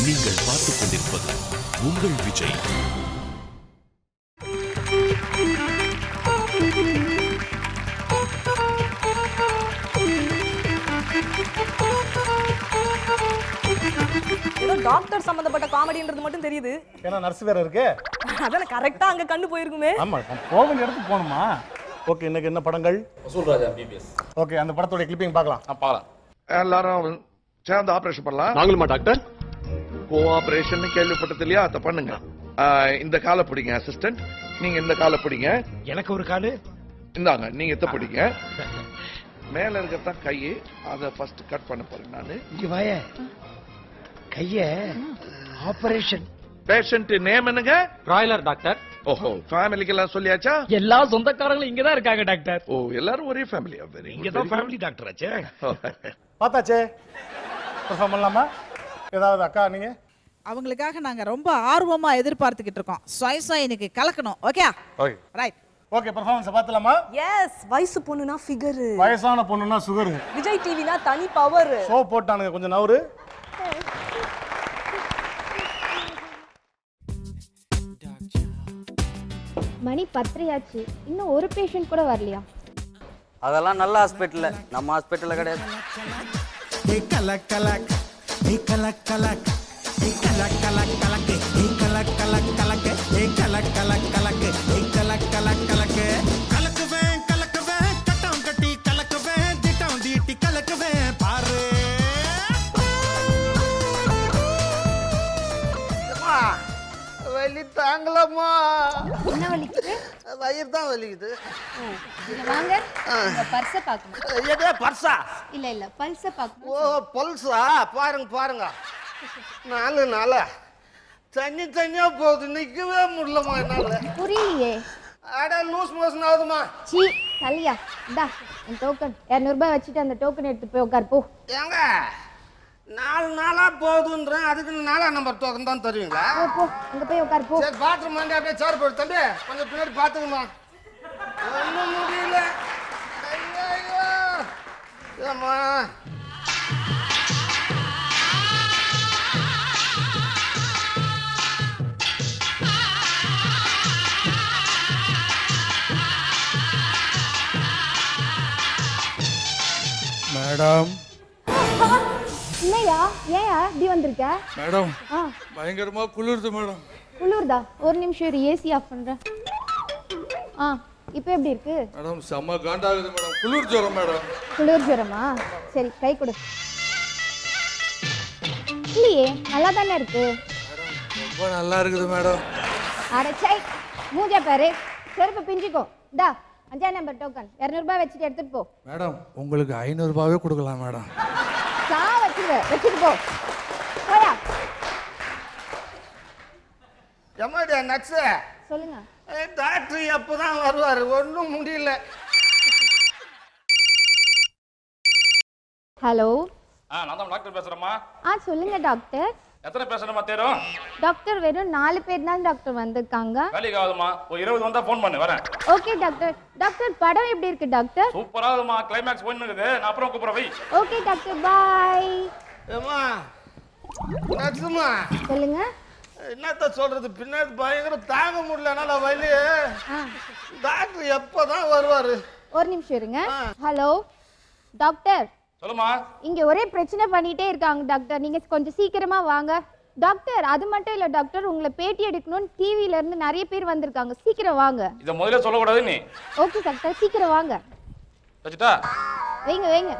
நீங்கள் பார்த்துக் கொண்டிருப்பது உங்கள் விஜய் ஏதோ டாக்டர் சம்பந்தப்பட்ட காமெடின்றது மட்டும் தெரியுது ஏன்னா நர்ஸ் வேற இருக்கு அதான் கரெக்டா அங்க கண்ணு போயிருக்குமே ஆமா நான் போக வேண்டிய இடத்துக்கு போகணுமா ஓகே இன்னைக்கு என்ன படங்கள் வசூல்ராஜா பிபிஎஸ் ஓகே அந்த படத்தோட கிளிப்பிங் பார்க்கலாம் நான் பார்க்கலாம் எல்லாரும் சேர்ந்து ஆபரேஷன் பண்ணலாம் நாங்களுமா டாக்டர் கோ ஆபரேஷன் கேள்விப்பட்டது இல்லையா அதை பண்ணுங்க ஆஹ் இந்த காலை பிடிங்க அசிஸ்டன்ட் நீங்க இந்த காலை பிடிங்க எனக்கு ஒரு காலு இந்தாங்க நீங்க இத பிடிங்க மேல இருக்கத்தான் கை அதை ஃபர்ஸ்ட் கட் பண்ண போறேன் நானு இங்க வாய கைய ஆபரேஷன் பேஷண்ட் நேம் என்னங்க பிராய்லர் டாக்டர் ஓஹோ ஃபேமிலிக்கு எல்லாம் சொல்லியாச்சா எல்லா சொந்தக்காரங்களும் இங்க தான் இருக்காங்க டாக்டர் ஓ எல்லாரும் ஒரே ஃபேமிலியா வெரி இங்க தான் ஃபேமிலி டாக்டர் ஆச்சே பார்த்தாச்சே பெர்ஃபார்ம் பண்ணலாமா ஏதாவது அக்கா நீங்க அவங்களுக்காக நாங்க ரொம்ப ஆர்வமா எதிர்பார்த்துக்கிட்டு இருக்கோம் ஸ்வை ஸ்வை எனக்கு கலக்கணும் okay okay right okay performance பார்த்தலாமா எஸ் வயசு பொண்ணுனா ஃபிகர் வயசான பொண்ணுன்னா சுகர் விஜய் டிவினா தனி பவர் ஷோ போட்டானுங்க கொஞ்சம் நவரு மணி பத்திரையாச்சு இன்னும் ஒரு பேஷண்ட் கூட வரலையா அதெல்லாம் நல்ல ஹாஸ்பிட்டல் நம்ம ஹாஸ்பிட்டலில் கிடையாது வலி தாங்கலம்மா என்ன வலிக்குது வயிறு தான் வலிக்குது இங்க வாங்க உங்க பர்ஸ பார்க்கணும் எதே பர்சா இல்ல இல்ல பல்ஸ ஓ பார்க்கணும் பல்சா பாருங்க பாருங்க நாலு நாளா தண்ணி தண்ணியா போகுது நிக்கவே முடியலம்மா என்னால புரியலையே அட லூஸ் மோஷன் ஆகுதுமா சீ கல்யா இந்தா என் டோக்கன் இரநூறுபா வச்சுட்டு அந்த டோக்கன் எடுத்து போய் உட்கார் போ ஏங்க நாலு நாளா போகுதுன்றேன் அதுக்கு நாலா நம்பர் டோக்கன் தான் தருவீங்களா போ போ அங்க போய் உட்கார் போ சரி பாத்ரூம் வந்து அப்படியே சேர் போடு தம்பி கொஞ்சம் பின்னாடி பார்த்துக்கமா ஒன்றும் முடியல ஐயோ ஐயோ ஏம்மா மேடம் இல்லையா ஏயா இப்படி வந்திருக்க மேடம் ஆ பயங்கரமா குளிருது மேடம் குளிர்தா ஒரு நிமிஷம் இரு ஏசி ஆஃப் பண்றேன் ஆ இப்போ எப்படி இருக்கு மேடம் செம்ம காண்டாகுது மேடம் குளிர் ஜுரம் மேடம் குளிர் ஜுரமா சரி கை கொடு இல்லையே நல்லா தானே இருக்கு ரொம்ப நல்லா இருக்குது மேடம் அடைச்சை மூஞ்ச பாரு செருப்பு பிஞ்சிக்கோ இந்தா அஞ்சாம் நம்பர் டோக்கன் இரநூறுபா வச்சுட்டு எடுத்துட்டு போ மேடம் உங்களுக்கு ஐநூறுபாவே கொடுக்கலாம் மேடம் சா வச்சுரு வச்சுட்டு போ போயா எம்மாடியா நட்ஸு சொல்லுங்க டாக்டர் எப்போதான் வருவார் ஒன்றும் முடியல ஹலோ ஆ நான் தான் டாக்டர் பேசுறேம்மா ஆ சொல்லுங்க டாக்டர் எத்தனை பேசணுமா தேரும் டாக்டர் வெறும் நாலு பேர் தான் டாக்டர் வந்திருக்காங்க வேலைக்கு ஆகுதுமா ஒரு இருபது வந்தா ஃபோன் பண்ணு வரேன் ஓகே டாக்டர் டாக்டர் படம் எப்படி இருக்கு டாக்டர் சூப்பரா இருக்குமா கிளைமேக்ஸ் போயின்னு இருக்குது நான் அப்புறம் கூப்பிடுறேன் வை ஓகே டாக்டர் பாய் ஏம்மா நட்ஸுமா சொல்லுங்க என்னத்த சொல்றது பின்னாடி பயங்கர தாங்க முடியல என்னால வலி ஆ டாக்டர் எப்போதான் வருவாரு ஒரு நிமிஷம் இருங்க ஹலோ டாக்டர் சொல்லுமா இங்க ஒரே பிரச்சனை பண்ணிட்டே இருக்காங்க டாக்டர் நீங்க கொஞ்சம் சீக்கிரமா வாங்க டாக்டர் அது மட்டும் இல்ல டாக்டர் உங்களை பேட்டி எடுக்கணும்னு டிவில இருந்து நிறைய பேர் வந்திருக்காங்க சீக்கிரம் வாங்க இதை முதல்ல சொல்லக்கூடாது நீ ஓகே டாக்டர் சீக்கிரம் வாங்க வச்சுட்டா வைங்க வைங்க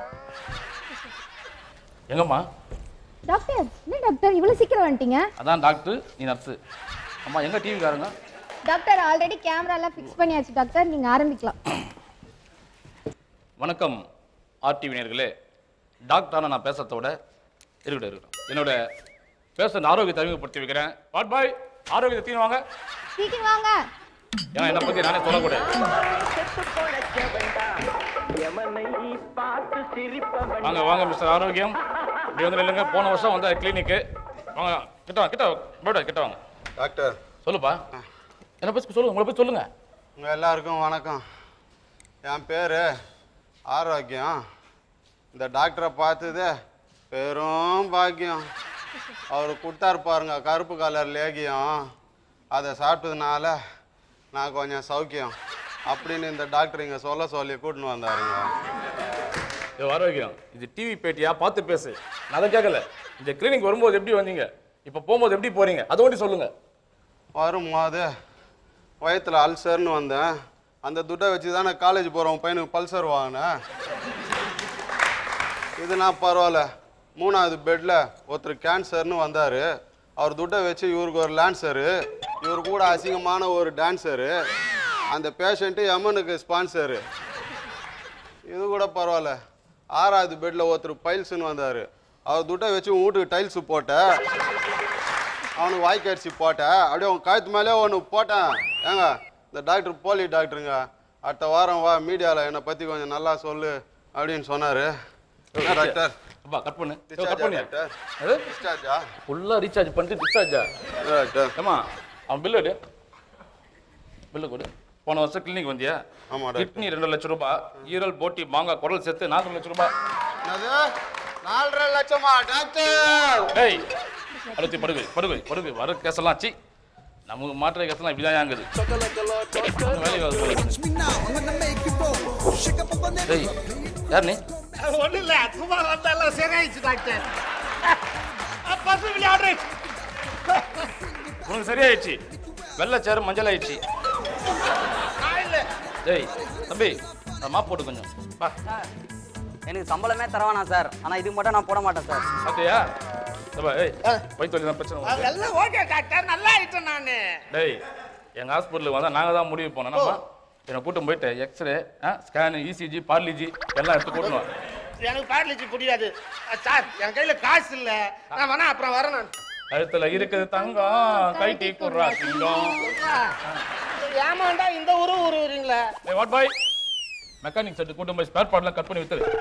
எங்கம்மா டாக்டர் என்ன டாக்டர் இவ்வளவு சீக்கிரம் வந்துட்டீங்க அதான் டாக்டர் நீ நர்ஸு அம்மா எங்க டிவி காருங்க டாக்டர் ஆல்ரெடி கேமரா எல்லாம் ஃபிக்ஸ் பண்ணியாச்சு டாக்டர் நீங்க ஆரம்பிக்கலாம் வணக்கம் ஆர்டிவி நேர்களே டாக்டரான நான் பேசுறத விட இருக்கட்டும் இருக்கட்டும் என்னோட பேசுகிற ஆரோக்கியத்தை அறிமுகப்படுத்தி வைக்கிறேன் வாட் பாய் ஆரோக்கியத்தை தீனு வாங்க சீக்கிரம் வாங்க ஏன்னா என்னை பற்றி நானே சொல்லக்கூடாது வாங்க வாங்க மிஸ்டர் ஆரோக்கியம் இப்படி வந்து நில்லுங்க போன வருஷம் வந்த கிளினிக்கு வாங்க கிட்ட வாங்க கிட்ட வாங்க கிட்ட வாங்க டாக்டர் சொல்லுப்பா என்ன பற்றி சொல்லுங்க உங்களை பற்றி சொல்லுங்க உங்கள் எல்லாருக்கும் வணக்கம் என் பேர் ஆரோக்கியம் இந்த டாக்டரை பார்த்தது பெரும் பாக்கியம் அவர் கொடுத்தாரு பாருங்க கருப்பு கலர் லேகியம் அதை சாப்பிட்டதுனால நான் கொஞ்சம் சௌக்கியம் அப்படின்னு இந்த டாக்டர் இங்கே சொல்ல சொல்லி கூட்டின்னு வந்தாருங்க இது ஆரோக்கியம் இது டிவி பேட்டியா பார்த்து பேசு நான் அதை கேட்கல இந்த கிளினிக் வரும்போது எப்படி வந்தீங்க இப்போ போகும்போது எப்படி போறீங்க அதை ஒண்டி சொல்லுங்க வரும்போது வயித்துல அல்சர்னு வந்தேன் அந்த துட்டை வச்சு தானே காலேஜ் போகிறவன் பையனுக்கு பல்சர் வாங்கினேன் இது நான் பரவாயில்ல மூணாவது பெட்டில் ஒருத்தர் கேன்சர்னு வந்தார் அவர் துட்டை வச்சு இவருக்கு ஒரு லான்சரு இவர் கூட அசிங்கமான ஒரு டான்ஸரு அந்த பேஷண்ட்டு எமனுக்கு ஸ்பான்சரு இது கூட பரவாயில்ல ஆறாவது பெட்டில் ஒருத்தர் பைல்ஸ்னு வந்தார் அவர் துட்டை வச்சு உன் வீட்டுக்கு டைல்ஸு போட்டேன் அவனுக்கு வாய்க்கரிசி போட்டேன் அப்படியே அவன் கழுத்து மேலே ஒன்று போட்டேன் ஏங்க இந்த டாக்டர் போலி டாக்டருங்க அடுத்த வாரம் வா மீடியாவில் என்னை பற்றி கொஞ்சம் நல்லா சொல்லு அப்படின்னு சொன்னார் என்ன டாக்டர் அப்பா கட் பண்ணு Discharge கட் பண்ணு டாக்டர் அது டிஸ்சார்ஜா ஃபுல்லா ரீசார்ஜ் பண்ணிட்டு டிஸ்சார்ஜா டாக்டர் ஏமா அவன் பில்லு எடு பில்லு கொடு போன வருஷம் கிளினிக் வந்தியா ஆமா டாக்டர் கிட்னி ரெண்டு லட்சம் ரூபாய் ஈரல் போட்டி மாங்காய் குரல் சேர்த்து நாலு லட்சம் ரூபாய் என்னது நாலரை லட்சமா டாக்டர் ஏய் அழுத்தி படுகை படுகை படுகை வர கேஸெல்லாம் ஆச்சு நமக்கு மாற்ற கேஸெல்லாம் இப்படிதான் ஆங்குது வேலைக்கு ஆகுது போல இருக்கு. டேய் யார் நீ ஒன்றும் இல்லை சும்மா வந்தாலும் சரியாயிடுச்சு டாக்டர் பசு விளையாடுறேன் உனக்கு சரியாயிடுச்சு வெள்ளை சேரு மஞ்சள் ஆயிடுச்சு டேய் தம்பி அந்த மாப் போட்டு கொஞ்சம் வா எனக்கு சம்பளமே தரவானா சார் ஆனா இதுக்கு மட்டும் நான் போட மாட்டேன் சார் பாத்தியா தப்பா ஏய் வயிற்று தான் பிரச்சனை உனக்கு. எல்லாம் ஓகே டாக்டர் நல்லா ஆயிட்டேன் நான் டேய் எங்க ஹாஸ்பிட்டலுக்கு வந்தா நாங்க தான் முடிவு போனோம் நம்ம என்னை கூட்டம் போயிட்டு எக்ஸ்ரே ஸ்கேனு இசிஜி பார்லிஜி எல்லாம் எடுத்து கூட்டணும் எனக்கு பேரலிச்சு புரியாது சார் என் கையில காசு இல்ல நான் வேணா அப்புறம் வரேன் நான் கழுத்துல இருக்குது தங்கம் கைட்டி குர்ரா சிங்கம் ஏமாண்டா இந்த ஊரு ஊருறீங்களா ஏய் வாட் பாய் மெக்கானிக் செட்டு கூட்டம் போய் ஸ்பேர் பார்ட்லாம் கட் பண்ணி வித்துரு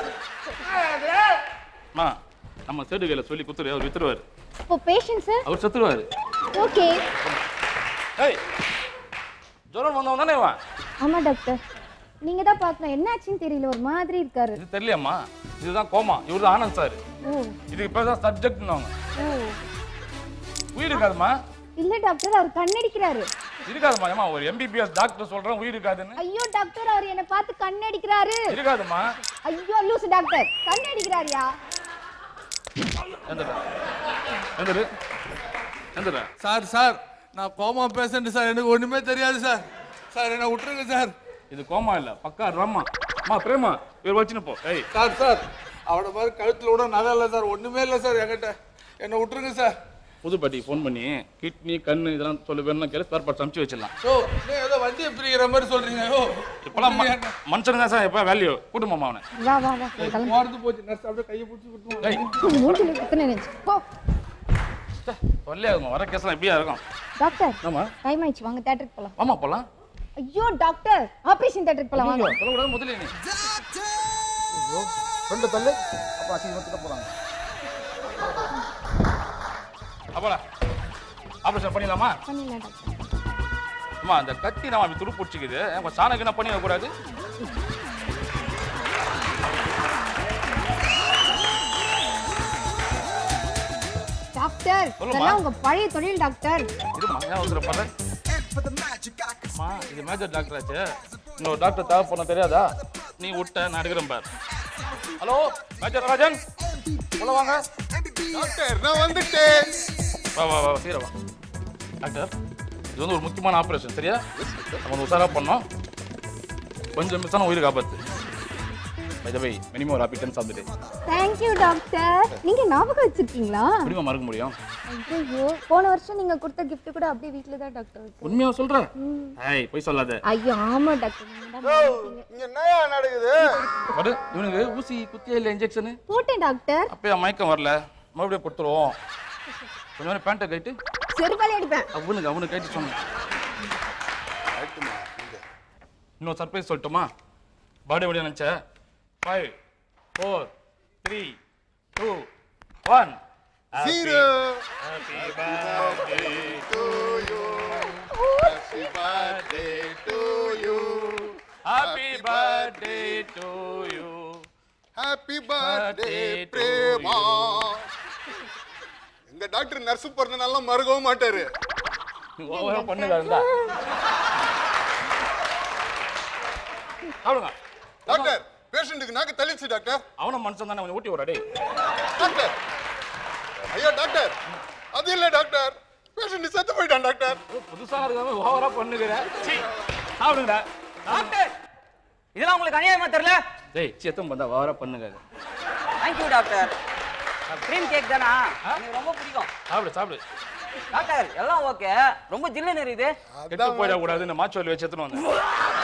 அம்மா நம்ம செடு கையில சொல்லி குத்துரு அவர் வித்துருவாரு இப்போ பேஷண்ட் சார் அவர் செத்துருவாரு ஓகே ஏய் ஜுரம் வந்தவன் தானே இவன் ஆமா டாக்டர் நீங்க தான் பார்க்கணும் என்ன ஆச்சுன்னு தெரியல ஒரு மாதிரி இருக்காரு இது தெரியலையம்மா இதுதான் கோமா இவர் தான் ஆனந்த் சார் ஓ இதுக்கு பேர் தான் சப்ஜெக்ட்னுவாங்க ஓ உயிர் இருக்காதுமா இல்ல டாக்டர் அவர் கண்ணடிக்கிறாரு இருக்காதுமா ஏமா ஒரு எம்பிபிஎஸ் டாக்டர் சொல்றேன் உயிர் இருக்காதுன்னு ஐயோ டாக்டர் அவர் என்ன பார்த்து கண்ணடிக்கிறாரு இருக்காதுமா ஐயோ லூசு டாக்டர் கண்ணடிக்கிறாருயா எந்திரா எந்திரு எந்திரா சார் சார் நான் கோமா பேஷண்ட் சார் எனக்கு ஒண்ணுமே தெரியாது சார் சார் என்ன விட்டுருங்க சார் இது கோமா இல்ல பக்கா ரம்மா அம்மா பிரேமா இவர் வச்சுன்னு போ ஏய் சார் சார் அவட மாதிரி கழுத்துல விட நகை இல்லை சார் ஒண்ணுமே இல்லை சார் என்கிட்ட என்னை விட்டுருங்க சார் புதுப்பட்டி ஃபோன் பண்ணி கிட்னி கண்ணு இதெல்லாம் சொல்லி வேணும் கேளு ஸ்பேர் பார்ட்ஸ் அமுச்சு வச்சிடலாம் ஓ நீ ஏதோ வண்டியை பிரிக்கிற மாதிரி சொல்றீங்க ஓ இப்பெல்லாம் மனுஷனுக்கு தான் சார் எப்போ வேல்யூ கூட்டுமாமா அவனை வா வா வா கிளம்பு. போறது போச்சு நர்ஸ் அப்படியே கையை பிடிச்சி விட்டுருவோம் ஏய் மூஞ்சில குத்துன நினைச்சு போ தொல்லையாகுமா வர கேஸ்லாம் எப்படியா இருக்கும் டாக்டர் ஆமா டைம் ஆயிடுச்சு வாங்க தேட்டருக்கு போலாம் ஆமா போலாம் ஐயோ டாக்டர் ஆபரேஷன் தேட்டருக்கு போலாம் வாங்க சொல்லக்கூடாது முதல்ல நீ ரெண்டு தள்ளு அப்புறம் அசிங்கத்துக்கு போறாங்க அப்படா ஆபரேஷன் பண்ணிடலாமா பண்ணிடலாம் டாக்டர் அம்மா அந்த கத்தி நம்ம அப்படி துரு பிடிச்சிக்குது கொஞ்சம் சாணக்கு என்ன பண்ணி கூடாது டாக்டர் சொல்லுமா. இதெல்லாம் உங்க பழைய தொழில் டாக்டர் இருமா ஏன் அவசரப்படுற அம்மா இது மேஜர் டாக்டர் ஆச்சு இன்னொரு டாக்டர் தேவை பண்ண தெரியாதா நீ விட்ட நான் எடுக்கிறேன் பார் ஹலோ மேஜர் ராஜன் உள்ள வாங்க டாக்டர் நான் வந்துட்டேன் வா வா வா சீர வா டாக்டர் இது வந்து ஒரு முக்கியமான ஆபரேஷன் சரியா நம்ம வந்து உஷாரா பண்ணோம் கொஞ்சம் மிஸ் ஆன உயிருக்கு ஆபத்து பை த வை மினிமம் ஒரு happy tens of day thank you doctor நீங்க ஞாபகம் வச்சிருக்கீங்களா எப்படிமா மறக்க முடியும் ஐயோ போன வருஷம் நீங்க கொடுத்த gift கூட அப்படியே வீட்ல தான் டாக்டர் வச்சிருக்கேன். உண்மையா சொல்ற ஏய் போய் சொல்லாத ஐயோ ஆமா டாக்டர் நீங்க தான் மறந்துட்டீங்க. இங்க என்னயா நடக்குது படு இவனுக்கு ஊசி குத்தியா இல்லை இன்ஜெக்ஷனு போட்டேன் டாக்டர் அப்பயே மயக்கம் வரல மறுபடியும் கொடுத்துருவோம் கொஞ்சம் நேரம் பேண்ட்டை கைட்டு செருப்பாலே அடிப்பேன் அவனுக்கு அவனுக்கு கைட்டு சொன்னேன் இன்னும் சர்ப்ரைஸ் சொல்லட்டுமா பர்த்டே விட நினச்சேன் five four three two one Zero. Happy birthday to you Happy birthday to you. Happy birthday to you Happy Birthday birthday, to Prema. Doctor nurse பிறந்தனால மறக்கவும் மாட்டாரு நீ ஓவரா பண்ணுங்க இருந்தா சாப்பிடுங்க டாக்டர் பேஷண்ட்டுக்கு நாக்கு தள்ளிச்சு டாக்டர் அவனும் மனுஷன் தானே அவனை ஊட்டி விடா டேய் டாக்டர் ஐயா டாக்டர் அது இல்ல டாக்டர் பேஷண்ட் செத்து போயிட்டான் டாக்டர் புதுசா இருக்காம ஓவரா பண்ணுகிற சீ சாப்பிடுங்கடா டாக்டர் இதெல்லாம் உங்களுக்கு அநியாயமா தெரியல டேய் சேத்தம் வந்தா ஓவரா பண்ணுங்க தேங்க்யூ டாக்டர் க்ரீம் கேக் தானா எனக்கு ரொம்ப பிடிக்கும் சாப்பிடு சாப்பிடு டாக்டர் எல்லாம் ஓகே ரொம்ப ஜில்லுன்னு இருக்குது கெட்டு போயிட கூடாது இந்த மாச்சோலி வச்சு எடுத்துன்னு வந்தேன்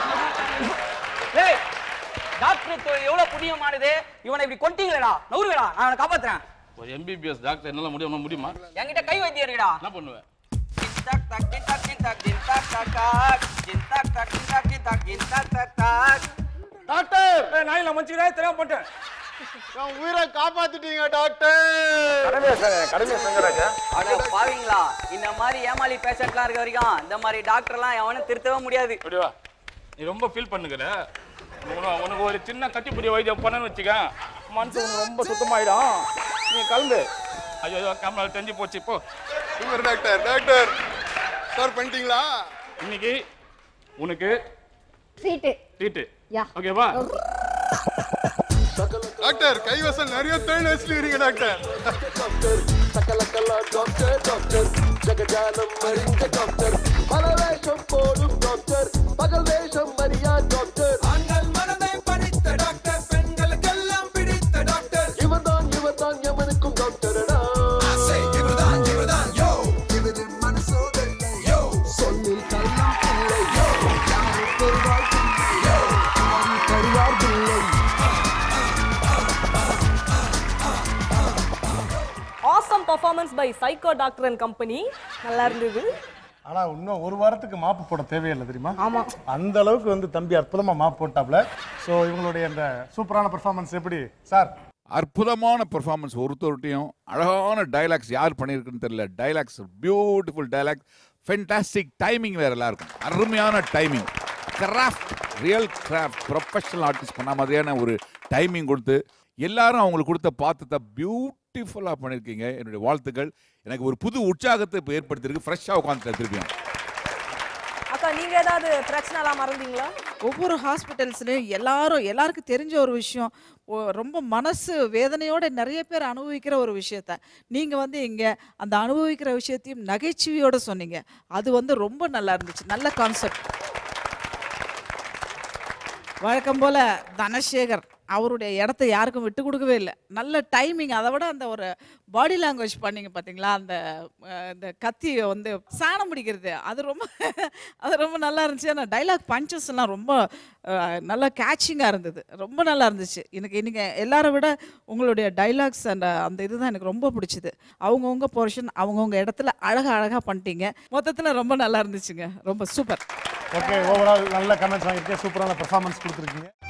ஏய் டாக்டர் தொழில் எவ்வளவு புண்ணியமானது இவனை இப்படி கொண்டீங்களடா நவுறுவேடா நான் அவனை காப்பாத்துறேன் ஒரு எம்பிபிஎஸ் டாக்டர் என்னால முடியும் முடியுமா என்கிட்ட கை வைத்தியம் இருக்குடா என்ன பண்ணுவேன் டக் டக் டின் டக் டின் டக் டின் டக் டக் டக் டின் டக் டக் டின் டக் டின் டக் டின் டக் டக் டக் டாக்டர் ஏய் நாய் நான் மஞ்சிரே தெரியாம பண்ணிட்டேன் என் உயிரை காப்பாத்திட்டீங்க டாக்டர் கடமையா செஞ்சராஜா அட பாவீங்களா இந்த மாதிரி ஏமாளி பேஷண்ட்லாம் இருக்க வரைக்கும் இந்த மாதிரி டாக்டர்லாம் எவனும் திருத்தவே முடியாது இப்படி வா நீ ரொம்ப ஃபீல் பண்ணுகிற உன- உனக்கு ஒரு சின்ன கட்டிப்பிடி வைத்தியம் பண்ணன்னு வச்சுக்க மனசு உனக்கு ரொம்ப சுத்தமாயிடும் நீ கிளம்பு ஐயோ ஐயோ கேமரா தெரிஞ்சு போச்சு இப்போ சூப்பர் டாக்டர் டாக்டர் ஸ்டார் பண்ணிட்டீங்களா இன்னைக்கு உனக்கு ட்ரீட்டு ட்ரீட்டு யா ஓகேவா டாக்டர் கைவசம் நிறைய தேன் வச்சுருக்கீங்க டாக்டர் டாக்டர் டாக்டர் ஜெகஜானம் அறிந்த டாக்டர் பல வேஷம் போடும் டாக்டர் பகல் வேஷம் அறியா டாக்டர் ஆண்கள் மனதை படித்த டாக்டர் பெண்களுக்கெல்லாம் பிடித்த டாக்டர் இவர்தான் இவர்தான் எவனுக்கும் டாக்டரடா இவர்தான் இவர்தான் யோ இவரின் மனசோதனை யோ சொல்லில் கள்ளம் இல்லை யோ யாரும் பெறுவார் இல்லை யோ யாரும் தருவார் இல்லை awesome performance by psycho doctor and company நல்லா இருந்தது ஆனா இன்னும் ஒரு வாரத்துக்கு மாப்பு போட தேவையில்லை தெரியுமா ஆமா அந்த அளவுக்கு வந்து தம்பி அற்புதமா மாப்பு போட்டாப்ல ஸோ இவங்களுடைய அந்த சூப்பரான பெர்ஃபார்மன்ஸ் எப்படி சார் அற்புதமான பெர்ஃபார்மன்ஸ் ஒருத்தருட்டையும் அழகான டைலாக்ஸ் யார் பண்ணியிருக்குன்னு தெரியல dialogues beautiful dialogues fantastic timing வேற எல்லாருக்கும் அருமையான timing craft real craft professional artist பண்ண மாதிரியான ஒரு டைமிங் கொடுத்து எல்லாரும் அவங்களுக்கு கொடுத்த பாத்தத்தை பியூட்டிஃபுல்லாக பண்ணியிருக்கீங்க என்னுடைய வாழ்த்துக்கள் எனக்கு ஒரு புது உற்சாகத்தை இப்போ ஏற்படுத்தியிருக்கு ஃப்ரெஷ்ஷாக உட்காந்துட்டேன் திருப்பியும் அக்கா நீங்க ஏதாவது பிரச்சனைலாம் மறந்தீங்களா ஒவ்வொரு ஹாஸ்பிட்டல்ஸ்லையும் எல்லாரும் எல்லாருக்கும் தெரிஞ்ச ஒரு விஷயம் ஒ- ரொம்ப மனசு வேதனையோட நிறைய பேர் அனுபவிக்கிற ஒரு விஷயத்த நீங்கள் வந்து இங்கே அந்த அனுபவிக்கிற விஷயத்தையும் நகைச்சுவையோட சொன்னீங்க அது வந்து ரொம்ப நல்லா இருந்துச்சு நல்ல கான்செப்ட் வழக்கம் போல் தனசேகர் அவருடைய இடத்த யாருக்கும் விட்டு கொடுக்கவே இல்லை நல்ல டைமிங் அதை விட அந்த ஒரு பாடி லாங்குவேஜ் பண்ணீங்க பார்த்தீங்களா அந்த அஹ், இந்த கத்தியை வந்து சாணம் பிடிக்கிறது அது ரொம்ப அது ரொம்ப நல்லா இருந்துச்சு ஆனால் டைலாக் பஞ்சஸ் எல்லாம் ரொம்ப அஹ், நல்லா கேட்சிங்காக இருந்தது ரொம்ப நல்லா இருந்துச்சு எனக்கு இன்னைக்கு எல்லாரை விட உங்களுடைய டைலாக்ஸ் அந்த அந்த இதுதான் எனக்கு ரொம்ப பிடிச்சது அவங்கவுங்க போர்ஷன் அவங்கவுங்க இடத்துல அழகாக அழகாக பண்ணிட்டீங்க மொத்தத்தில் ரொம்ப நல்லா இருந்துச்சுங்க ரொம்ப சூப்பர் ஓகே ஓவரால் நல்ல கமெண்ட்ஸ் வாங்கியிருக்கேன் சூப்பரான பெர்ஃபார்மன்ஸ் கொடுத்துருக்கீங்க